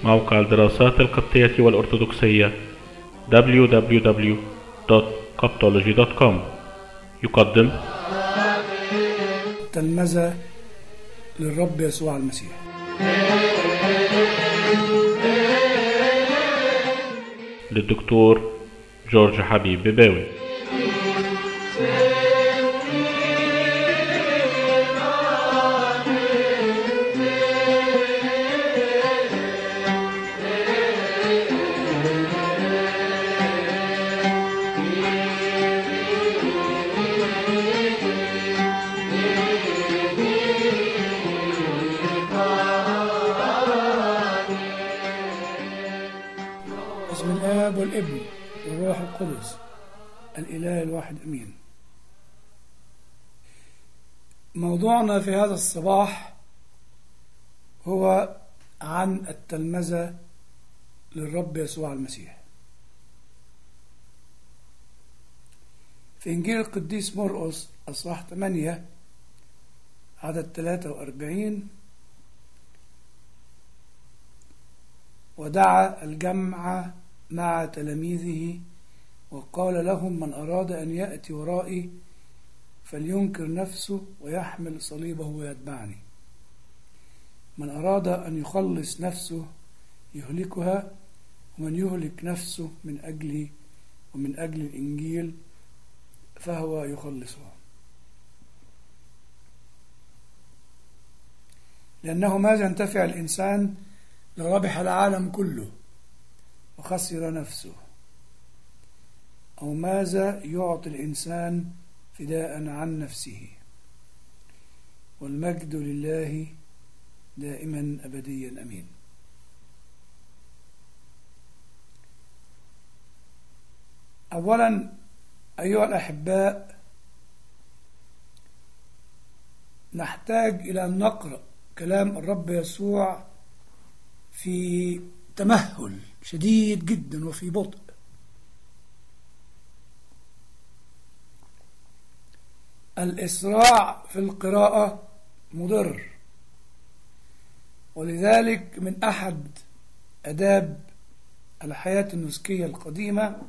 موقع الدراسات القبطية والأرثوذكسية www.coptology.com يقدم تلمذة للرب يسوع المسيح للدكتور جورج حبيب بباوي بسم الآب والابن والروح القدس الإله الواحد أمين موضوعنا في هذا الصباح هو عن التلمذة للرب يسوع المسيح في إنجيل القديس مرقس أصحاح 8 عدد 43 ودعا الجمع مع تلاميذه وقال لهم من أراد أن يأتي ورائي فلينكر نفسه ويحمل صليبه ويتبعني من أراد أن يخلص نفسه يهلكها ومن يهلك نفسه من أجلي ومن أجل الإنجيل فهو يخلصها لأنه ماذا ينتفع الإنسان لو ربح العالم كله وخسر نفسه أو ماذا يعطي الإنسان فداء عن نفسه والمجد لله دائما أبديا أمين أولا أيها الأحباء نحتاج إلى أن نقرأ كلام الرب يسوع في تمهل شديد جدا وفي بطء الإسراع في القراءة مضر ولذلك من أحد أداب الحياة النسكية القديمة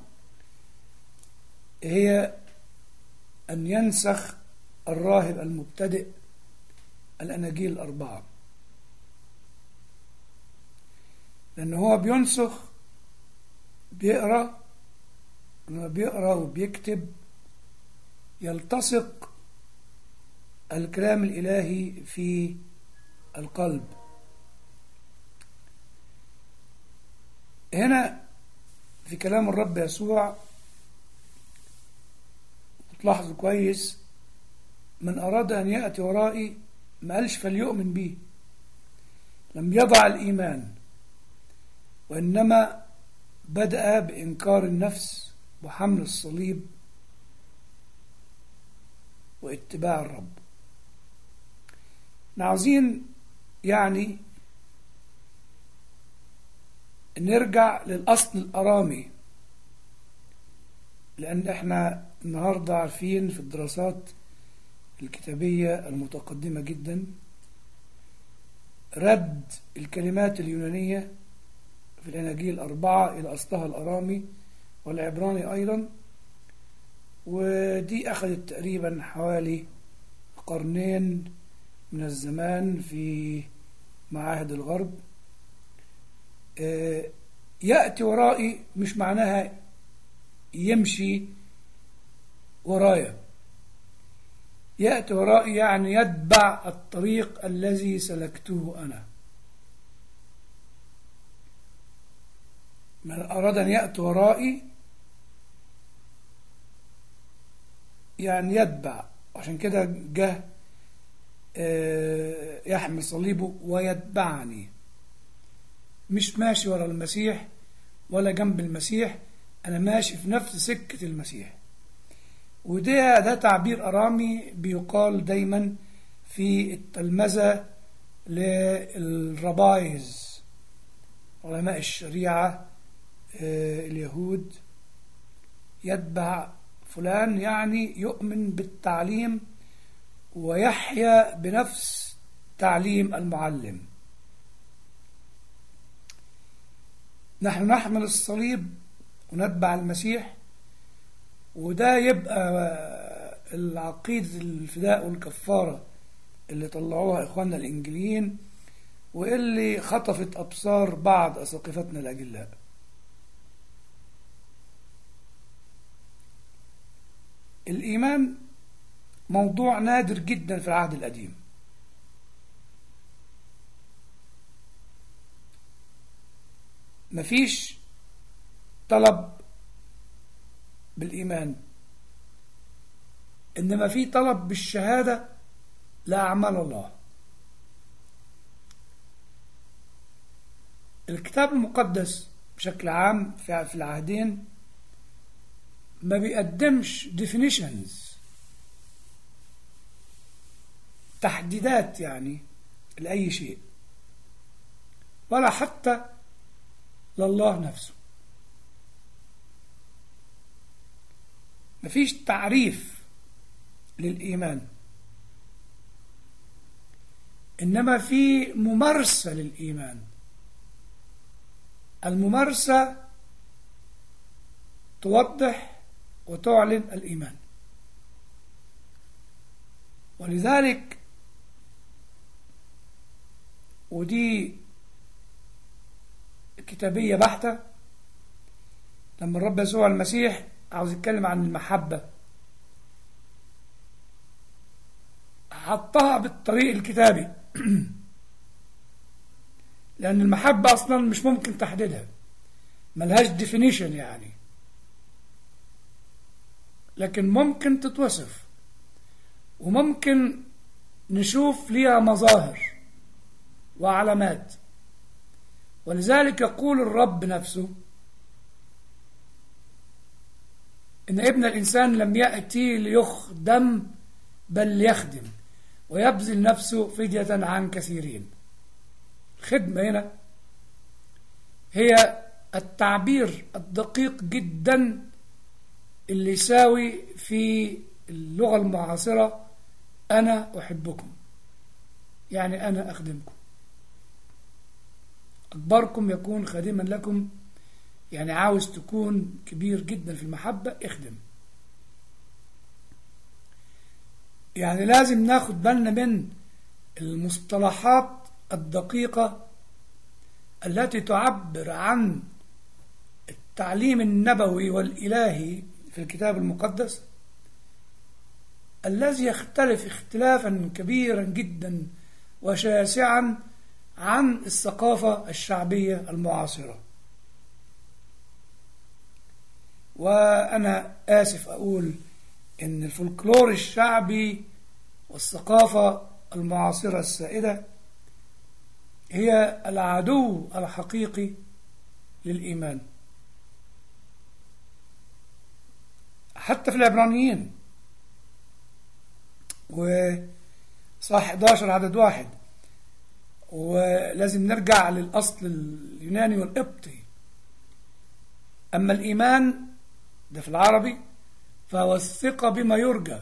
هي أن ينسخ الراهب المبتدئ الأناجيل الأربعة لأن هو بينسخ بيقرأ لما بيقرأ وبيكتب يلتصق الكلام الإلهي في القلب هنا في كلام الرب يسوع تلاحظوا كويس من أراد أن يأتي ورائي ما قالش فليؤمن بي لم يضع الإيمان وإنما بدأ بإنكار النفس وحمل الصليب واتباع الرب عاوزين يعني نرجع للأصل الأرامي لأن احنا النهاردة عارفين في الدراسات الكتابية المتقدمة جدا رد الكلمات اليونانية في الأناجيل الأربعة إلى أصلها الأرامي والعبراني أيضا ودي أخذت تقريبا حوالي قرنين من الزمان في معاهد الغرب يأتي ورائي مش معناها يمشي ورايا يأتي ورائي يعني يتبع الطريق الذي سلكته أنا من أراد أن يأتي ورائي يعني يتبع عشان كده جه يحمل صليبه ويتبعني مش ماشي ورا المسيح ولا جنب المسيح أنا ماشي في نفس سكة المسيح وده ده تعبير أرامي بيقال دايما في التلمذة للربايز علماء الشريعة اليهود يتبع فلان يعني يؤمن بالتعليم ويحيا بنفس تعليم المعلم نحن نحمل الصليب ونتبع المسيح وده يبقى العقيدة الفداء والكفارة اللي طلعوها إخواننا الإنجليين واللي خطفت أبصار بعض أساقفتنا الأجلاء الإيمان موضوع نادر جدا في العهد القديم مفيش طلب بالإيمان إنما في طلب بالشهادة لأعمال الله الكتاب المقدس بشكل عام في العهدين ما بيقدمش definitions تحديدات يعني لأي شيء ولا حتى لله نفسه مفيش تعريف للإيمان إنما في ممارسة للإيمان الممارسة توضح وتعلن الإيمان ولذلك ودي كتابية بحتة لما الرب يسوع المسيح عاوز يتكلم عن المحبة حطها بالطريق الكتابي لأن المحبة أصلا مش ممكن تحديدها ملهاش definition يعني لكن ممكن تتوصف وممكن نشوف ليها مظاهر وعلامات ولذلك يقول الرب نفسه إن ابن الإنسان لم يأتي ليخدم بل ليخدم ويبذل نفسه فدية عن كثيرين الخدمة هنا هي التعبير الدقيق جدا اللي يساوي في اللغة المعاصرة أنا أحبكم يعني أنا أخدمكم أكبركم يكون خادما لكم يعني عاوز تكون كبير جدا في المحبة اخدم يعني لازم ناخد بالنا من المصطلحات الدقيقة التي تعبر عن التعليم النبوي والإلهي في الكتاب المقدس الذي يختلف اختلافا كبيرا جدا وشاسعا عن الثقافة الشعبية المعاصرة وأنا آسف أقول إن الفولكلور الشعبي والثقافة المعاصرة السائدة هي العدو الحقيقي للإيمان حتى في العبرانيين وصح 11 عدد واحد ولازم نرجع للأصل اليوناني والقبطي أما الإيمان ده في العربي فهو الثقة بما يرجى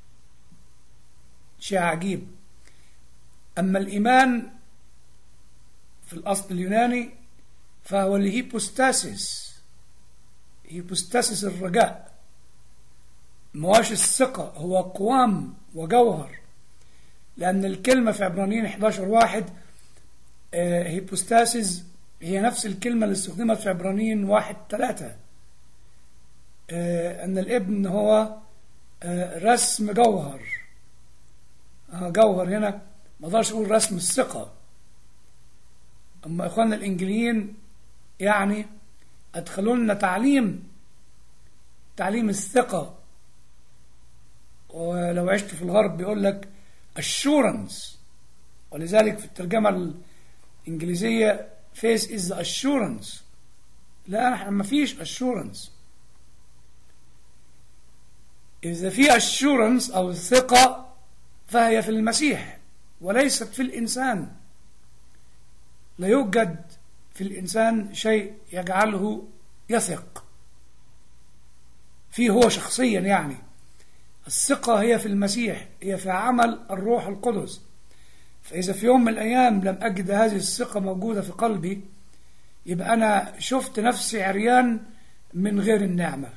شيء عجيب أما الإيمان في الأصل اليوناني فهو الهيبوستاسيس هيبوستاسيس الرجاء مواش الثقة هو قوام وجوهر لأن الكلمة في عبرانيين 11 واحد هيبوستاسيس هي نفس الكلمة اللي استخدمت في عبرانيين واحد ثلاثة أن الابن هو رسم جوهر جوهر هنا ما اقدرش اقول رسم الثقة أما إخواننا الإنجليين يعني أدخلوا لنا تعليم تعليم الثقة ولو عشت في الغرب بيقول لك assurance ولذلك في الترجمة الإنجليزية face is the assurance لا احنا ما فيش assurance إذا في assurance أو ثقة فهي في المسيح وليست في الإنسان لا يوجد في الإنسان شيء يجعله يثق فيه هو شخصيا يعني الثقة هي في المسيح هي في عمل الروح القدس فإذا في يوم من الأيام لم أجد هذه الثقة موجودة في قلبي يبقى أنا شفت نفسي عريان من غير النعمة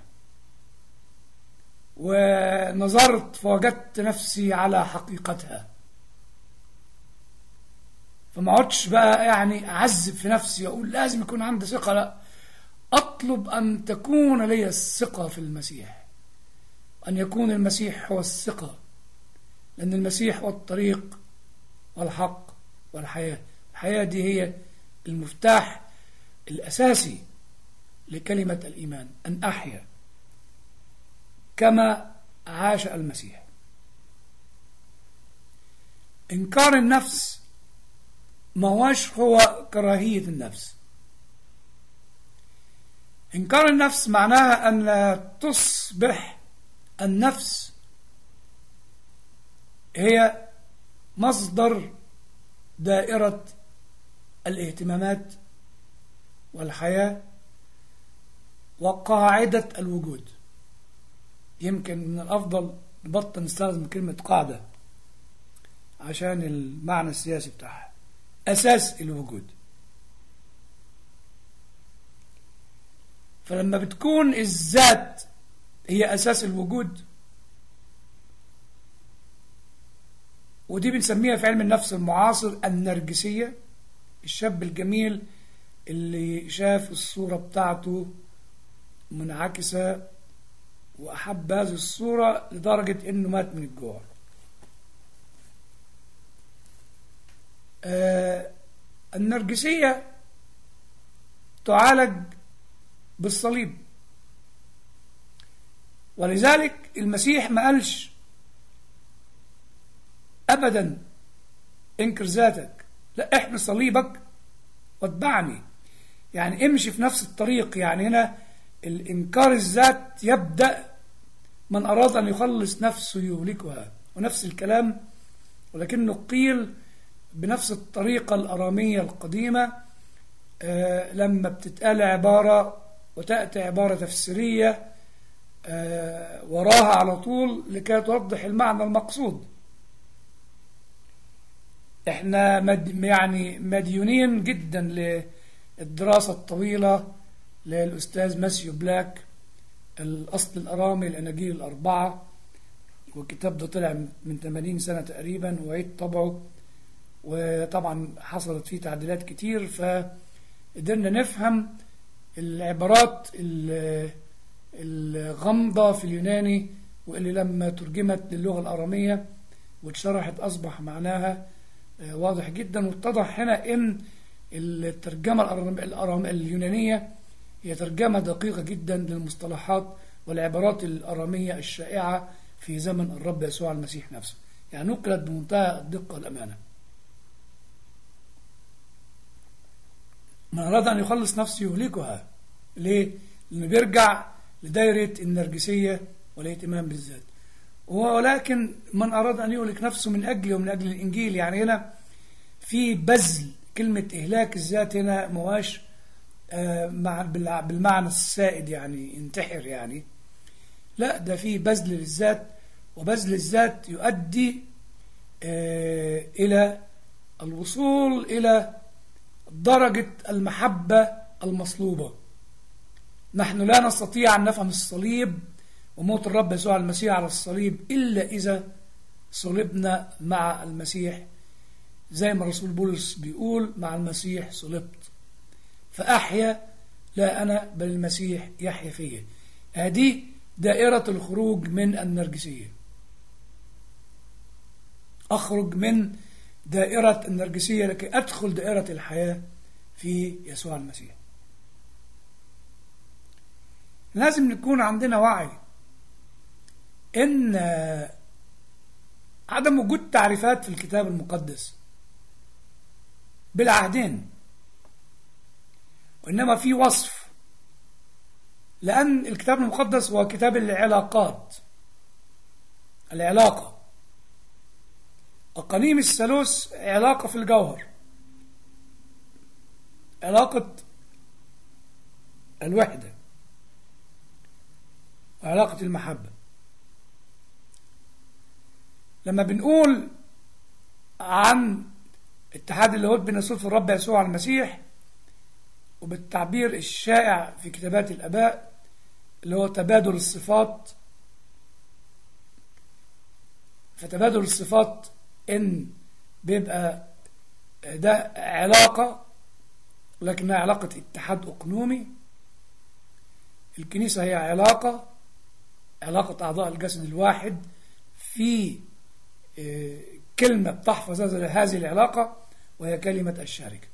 ونظرت فوجدت نفسي على حقيقتها فما عدتش بقى يعني أعذب في نفسي وأقول لازم يكون عندي ثقة لا أطلب أن تكون لي الثقة في المسيح أن يكون المسيح هو الثقة لأن المسيح هو الطريق والحق والحياة الحياة دي هي المفتاح الأساسي لكلمة الإيمان أن أحيا كما عاش المسيح إنكار النفس ما هوش هو كراهية النفس إنكار النفس معناها أن لا تصبح النفس هي مصدر دائرة الاهتمامات والحياة وقاعدة الوجود يمكن من الأفضل نبطل نستخدم كلمة قاعدة عشان المعنى السياسي بتاعها أساس الوجود فلما بتكون الذات هي أساس الوجود ودي بنسميها في علم النفس المعاصر النرجسية الشاب الجميل اللي شاف الصورة بتاعته منعكسة وأحب هذه الصورة لدرجة إنه مات من الجوع آه النرجسية تعالج بالصليب ولذلك المسيح ما قالش أبدا انكر ذاتك لا احمل صليبك واتبعني يعني امشي في نفس الطريق يعني هنا الإنكار الذات يبدأ من أراد أن يخلص نفسه يهلكها ونفس الكلام ولكنه قيل بنفس الطريقة الأرامية القديمة آه لما بتتقال عبارة وتأتي عبارة تفسيرية آه وراها على طول لكي توضح المعنى المقصود احنا مد يعني مديونين جدا للدراسة الطويلة للأستاذ ماسيو بلاك الأصل الأرامي الأناجيل الأربعة والكتاب ده طلع من 80 سنة تقريبا وعيد طبعه وطبعا حصلت فيه تعديلات كتير فقدرنا نفهم العبارات الغامضة في اليوناني واللي لما ترجمت للغة الأرامية واتشرحت أصبح معناها واضح جدا واتضح هنا ان الترجمة الأرام اليونانية هي ترجمة دقيقة جدا للمصطلحات والعبارات الأرامية الشائعة في زمن الرب يسوع المسيح نفسه يعني نقلت بمنتهى الدقة والأمانة من أراد أن يخلص نفسه يهلكها ليه؟ لأنه بيرجع لدائرة النرجسية والاهتمام بالذات ولكن من أراد أن يهلك نفسه من أجله ومن أجل الإنجيل يعني هنا في بذل كلمة إهلاك الذات هنا مواش مع بالمعنى السائد يعني انتحر يعني لا ده في بذل للذات وبذل الذات يؤدي إلى الوصول إلى درجة المحبة المصلوبة نحن لا نستطيع أن نفهم الصليب وموت الرب يسوع المسيح على الصليب إلا إذا صلبنا مع المسيح زي ما الرسول بولس بيقول مع المسيح صلبت فأحيا لا أنا بل المسيح يحيا فيا هذه دائرة الخروج من النرجسية أخرج من دائرة النرجسية لكي أدخل دائرة الحياة في يسوع المسيح لازم نكون عندنا وعي إن عدم وجود تعريفات في الكتاب المقدس بالعهدين وإنما في وصف لأن الكتاب المقدس هو كتاب العلاقات العلاقة أقانيم الثالوث علاقة في الجوهر علاقة الوحدة وعلاقة المحبة لما بنقول عن اتحاد اللاهوت بين الرسول في الرب يسوع المسيح وبالتعبير الشائع في كتابات الآباء اللي هو تبادل الصفات فتبادل الصفات إن بيبقى ده علاقة لكنها علاقة اتحاد أقنومي الكنيسة هي علاقة علاقة أعضاء الجسد الواحد في كلمة بتحفظ هذه العلاقة وهي كلمة الشركة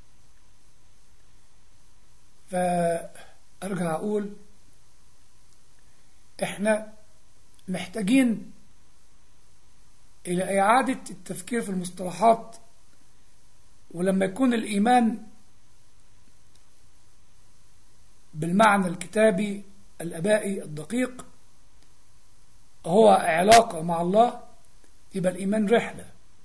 فأرجع أقول إحنا محتاجين إلى إعادة التفكير في المصطلحات ولما يكون الإيمان بالمعنى الكتابي الأبائي الدقيق هو علاقة مع الله يبقى الإيمان رحلة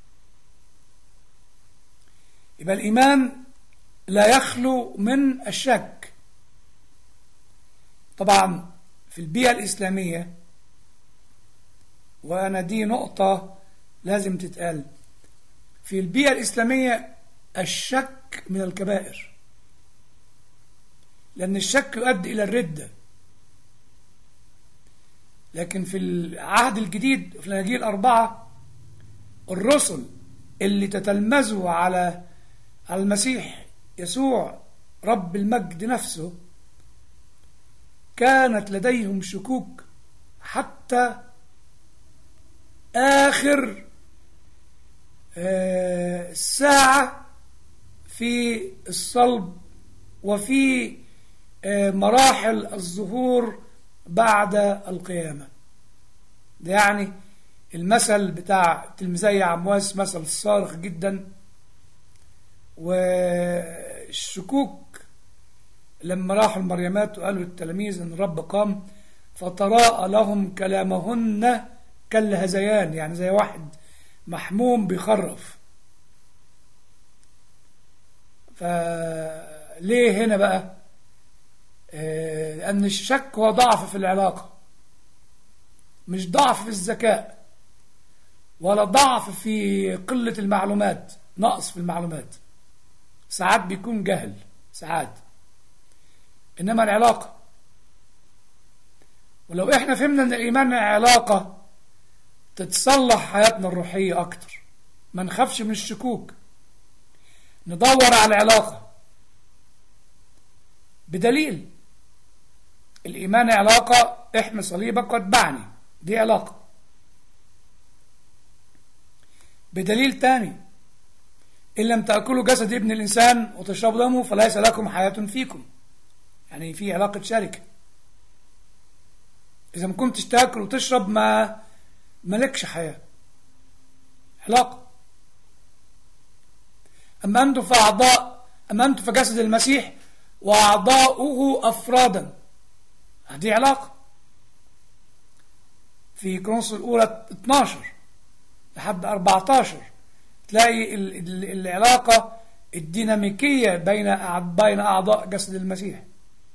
يبقى الإيمان لا يخلو من الشك طبعا في البيئة الإسلامية وأنا دي نقطة لازم تتقال في البيئة الإسلامية الشك من الكبائر لأن الشك يؤدي إلى الردة لكن في العهد الجديد في الأناجيل الأربعة الرسل اللي تتلمذوا على المسيح يسوع رب المجد نفسه كانت لديهم شكوك حتى آخر ساعة في الصلب وفي مراحل الظهور بعد القيامة ده يعني المثل بتاع تلميذي عمواس مثل صارخ جدا والشكوك لما راحوا المريمات وقالوا للتلاميذ ان الرب قام فتراءى لهم كلامهن كالهذيان يعني زي واحد محموم بيخرف فليه هنا بقى لأن الشك هو ضعف في العلاقة مش ضعف في الذكاء ولا ضعف في قلة المعلومات نقص في المعلومات ساعات بيكون جهل ساعات إنما العلاقة ولو إحنا فهمنا أن الإيمان علاقة تتصلح حياتنا الروحية أكتر ما نخافش من الشكوك ندور على العلاقة بدليل الإيمان علاقة احمي صليبك واتبعني دي علاقة بدليل تاني إن لم تأكلوا جسد ابن الإنسان وتشربوا دمه فليس لكم حياة فيكم يعني في علاقة شركة إذا ما كنتش تاكل وتشرب ما ملكش حياة علاقة أما أنتم في أعضاء أما أنتم في جسد المسيح وأعضاؤه أفرادا هذه علاقة في كرونس الأولى 12 لحد 14 تلاقي العلاقة الديناميكية بين بين أعضاء جسد المسيح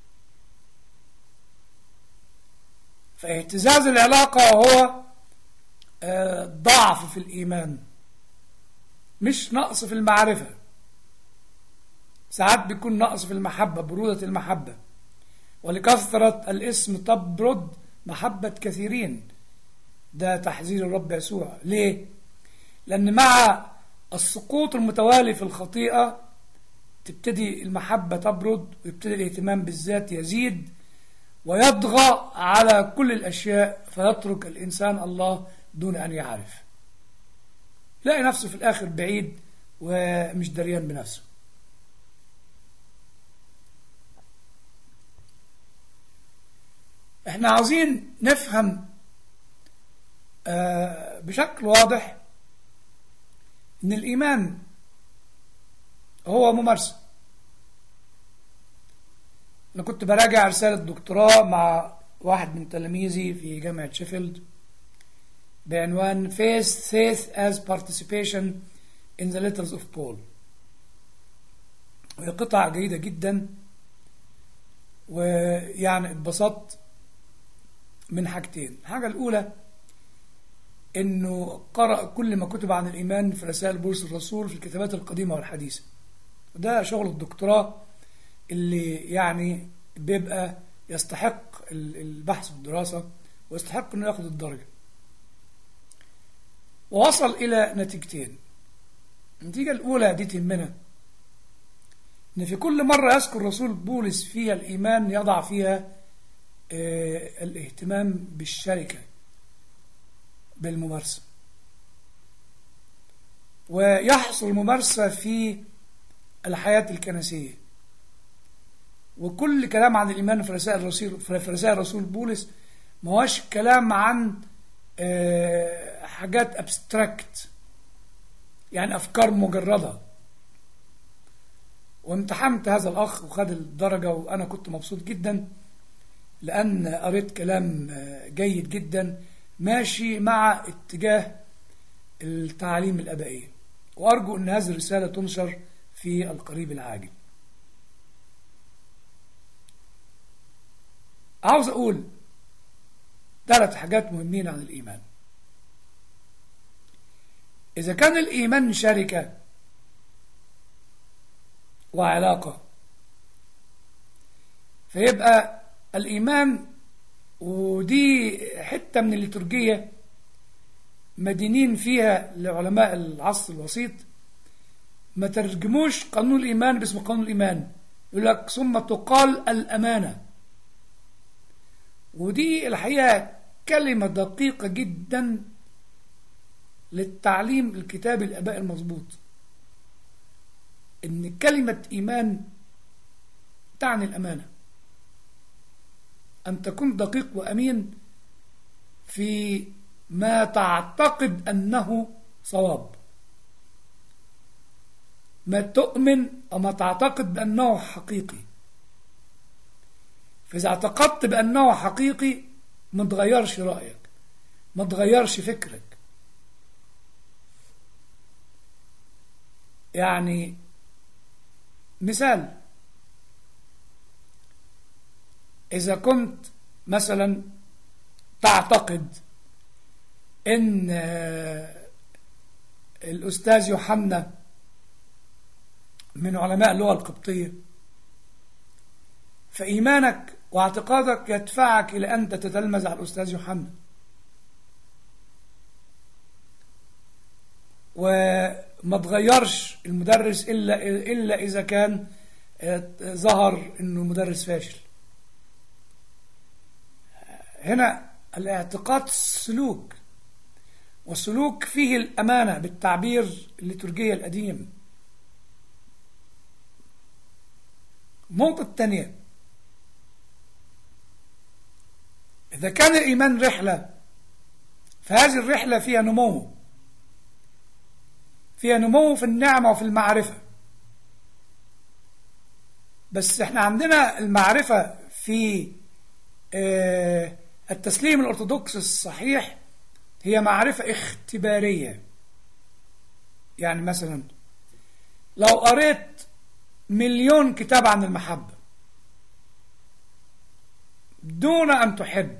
فاهتزاز العلاقة هو ضعف في الإيمان مش نقص في المعرفة ساعات بيكون نقص في المحبة برودة المحبة ولكثرة الاسم تبرد محبة كثيرين ده تحذير الرب يسوع ليه؟ لأن مع السقوط المتوالي في الخطيئة تبتدي المحبة تبرد ويبتدي الاهتمام بالذات يزيد ويطغى على كل الأشياء فيترك الإنسان الله دون أن يعرف يلاقي نفسه في الآخر بعيد ومش دريان بنفسه احنا عاوزين نفهم بشكل واضح ان الايمان هو ممارسه انا كنت براجع رساله دكتوراه مع واحد من تلاميذي في جامعه شيفيلد بعنوان Faith, Faith as Participation in the Letters of Paul وهي قطعة جيدة جدا ويعني اتبسطت من حاجتين الحاجة الأولى انه قرأ كل ما كتب عن الإيمان في رسائل بولس الرسول في الكتابات القديمة والحديثة وده شغل الدكتوراه اللي يعني بيبقى يستحق البحث والدراسة ويستحق انه ياخد الدرجة ووصل إلى نتيجتين النتيجة الأولى دي تهمنا إن في كل مرة يذكر رسول بولس فيها الإيمان يضع فيها آه الاهتمام بالشركة بالممارسة ويحصل الممارسة في الحياة الكنسية وكل كلام عن الإيمان في رسائل الرسول في رسائل الرسول بولس ما هوش كلام عن آه حاجات ابستراكت يعني أفكار مجردة وامتحنت هذا الأخ وخد الدرجة وأنا كنت مبسوط جدا لأن قريت كلام جيد جدا ماشي مع اتجاه التعليم الأبائية وأرجو أن هذه الرسالة تنشر في القريب العاجل عاوز أقول ثلاث حاجات مهمين عن الإيمان إذا كان الإيمان شركة وعلاقة فيبقى الإيمان ودي حتة من الليتورجية مدينين فيها لعلماء العصر الوسيط ما ترجموش قانون الإيمان باسم قانون الإيمان يقول لك ثم تقال الأمانة ودي الحقيقة كلمة دقيقة جدا للتعليم الكتابي الآباء المظبوط إن كلمة إيمان تعني الأمانة أن تكون دقيق وأمين في ما تعتقد أنه صواب ما تؤمن أو ما تعتقد بأنه حقيقي فإذا اعتقدت بأنه حقيقي ما تغيرش رأيك ما تغيرش فكرك يعني مثال إذا كنت مثلا تعتقد إن الأستاذ يوحنا من علماء اللغة القبطية فإيمانك واعتقادك يدفعك إلى أن تتلمذ على الأستاذ يوحنا وما تغيرش المدرس إلا, إلا إذا كان ظهر أنه مدرس فاشل هنا الاعتقاد سلوك والسلوك فيه الأمانة بالتعبير الليتورجية القديم النقطة الثانية إذا كان الإيمان رحلة فهذه الرحلة فيها نمو فيها نمو في النعمة وفي المعرفة بس احنا عندنا المعرفة في اه التسليم الأرثوذكسي الصحيح هي معرفة اختبارية يعني مثلا لو قريت مليون كتاب عن المحبة دون أن تحب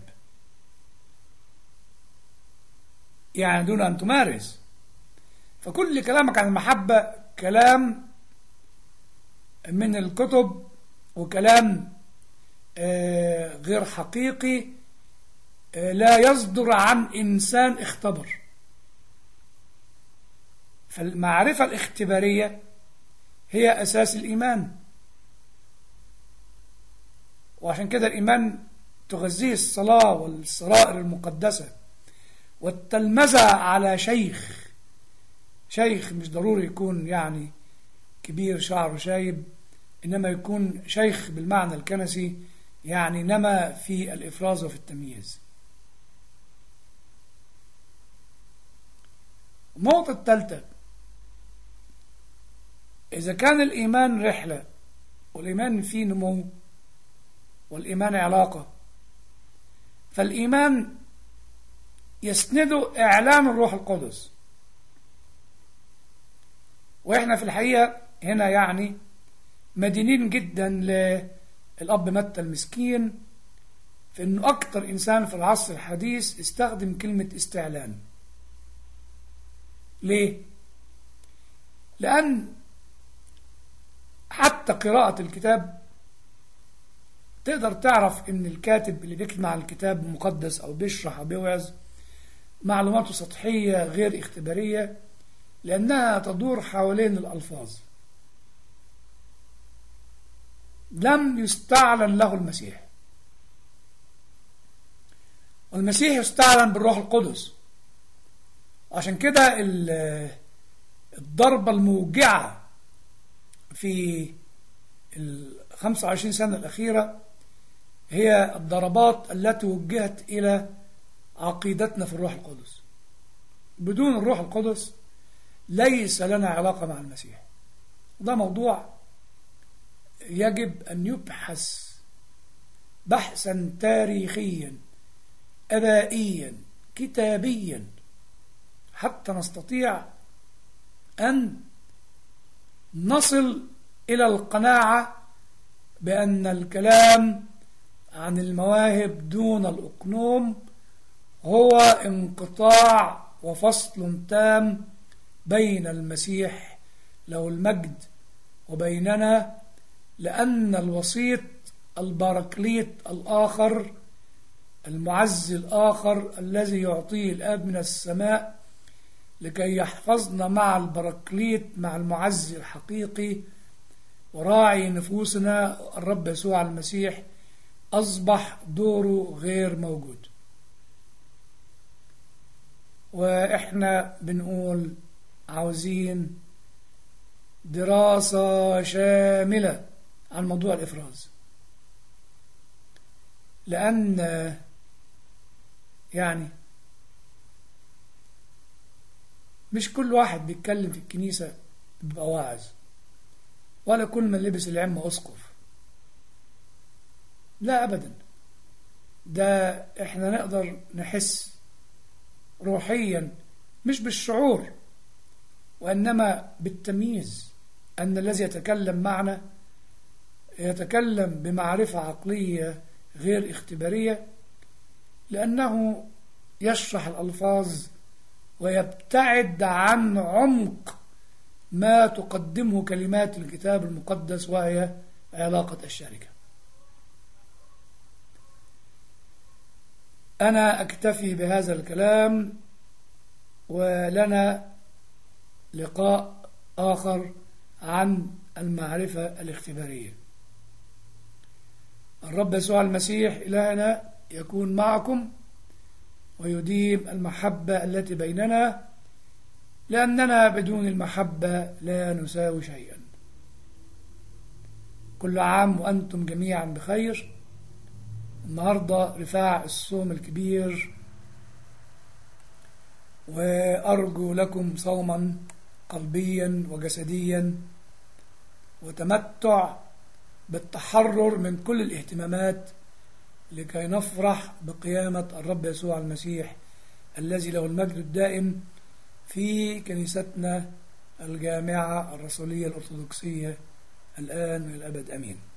يعني دون أن تمارس فكل كلامك عن المحبة كلام من الكتب وكلام غير حقيقي لا يصدر عن إنسان اختبر فالمعرفة الاختبارية هي أساس الإيمان وعشان كده الإيمان تغذيه الصلاة والسرائر المقدسة والتلمذة على شيخ شيخ مش ضروري يكون يعني كبير شعره شايب إنما يكون شيخ بالمعنى الكنسي يعني نما في الإفراز وفي التمييز النقطة الثالثة إذا كان الإيمان رحلة والإيمان فيه نمو والإيمان علاقة فالإيمان يسنده إعلان الروح القدس وإحنا في الحقيقة هنا يعني مدينين جدا للأب متى المسكين في أنه أكتر إنسان في العصر الحديث استخدم كلمة استعلان ليه؟ لأن حتى قراءة الكتاب تقدر تعرف ان الكاتب اللي بيكتب عن الكتاب المقدس او بيشرح او بيوعظ معلوماته سطحية غير اختبارية لأنها تدور حوالين الألفاظ لم يستعلن له المسيح والمسيح يستعلن بالروح القدس عشان كده الضربة الموجعة في ال 25 سنة الأخيرة هي الضربات التي وجهت إلى عقيدتنا في الروح القدس بدون الروح القدس ليس لنا علاقة مع المسيح ده موضوع يجب أن يبحث بحثا تاريخيا أبائيا كتابيا حتى نستطيع أن نصل إلى القناعة بأن الكلام عن المواهب دون الأقنوم هو انقطاع وفصل تام بين المسيح له المجد وبيننا لأن الوسيط الباركليت الآخر المعز الآخر الذي يعطيه الآب من السماء لكي يحفظنا مع البراكليت مع المعز الحقيقي وراعي نفوسنا الرب يسوع المسيح أصبح دوره غير موجود وإحنا بنقول عاوزين دراسة شاملة عن موضوع الإفراز لأن يعني مش كل واحد بيتكلم في الكنيسة بيبقى واعظ ولا كل من لبس العمة أسقف لا أبدا ده احنا نقدر نحس روحيا مش بالشعور وإنما بالتمييز أن الذي يتكلم معنا يتكلم بمعرفة عقلية غير اختبارية لأنه يشرح الألفاظ ويبتعد عن عمق ما تقدمه كلمات الكتاب المقدس وهي علاقة الشركة أنا أكتفي بهذا الكلام ولنا لقاء آخر عن المعرفة الاختبارية الرب يسوع المسيح إلهنا يكون معكم ويديم المحبة التي بيننا لأننا بدون المحبة لا نساوي شيئا كل عام وأنتم جميعا بخير النهاردة رفاع الصوم الكبير وأرجو لكم صوما قلبيا وجسديا وتمتع بالتحرر من كل الاهتمامات لكي نفرح بقيامة الرب يسوع المسيح الذي له المجد الدائم في كنيستنا الجامعة الرسولية الأرثوذكسية الآن والأبد أمين